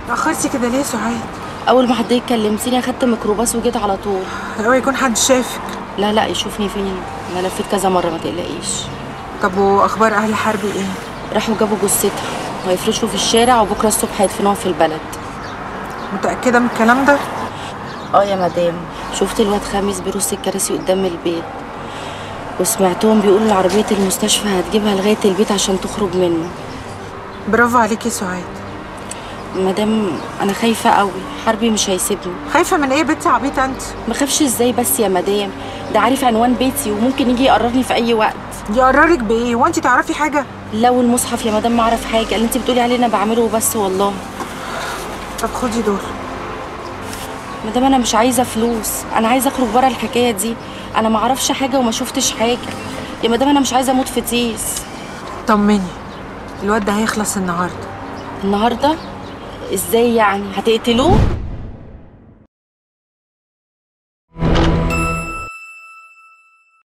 اتأخرتي كده ليه يا سعاد؟ اول ما حضرتك كلمتيني اخدت ميكروباص وجيت على طول اوعى يكون حد شافك لا لا يشوفني فين انا لفيت كذا مره ما تقلقيش طب واخبار اهل حربي ايه؟ راحوا جابوا جثتها وهيفرشوا في الشارع وبكره الصبح هيدفنوها في البلد متأكدة من الكلام ده؟ اه يا مدام شفت الواد خميس بيرص الكراسي قدام البيت وسمعتهم بيقولوا عربية المستشفى هتجيبها لغاية البيت عشان تخرج منه برافو عليكي يا سعاد مدام انا خايفة قوي حربي مش هيسيبني خايفة من ايه يا بنتي عبيطة انت؟ ما خافش ازاي بس يا مدام ده عارف عنوان بيتي وممكن يجي يقررني في اي وقت يقررك بايه؟ وانت تعرفي حاجة؟ لو المصحف يا مدام ما اعرف حاجة اللي انت بتقولي عليه انا بعمله بس والله طب خدي دول مدام انا مش عايزة فلوس انا عايزة اخرج بره الحكاية دي انا ما اعرفش حاجة وما شفتش حاجة يا مدام انا مش عايزة اموت في تيس طمني الواد ده هيخلص النهارده النهارده ازاي يعني هتقتلوه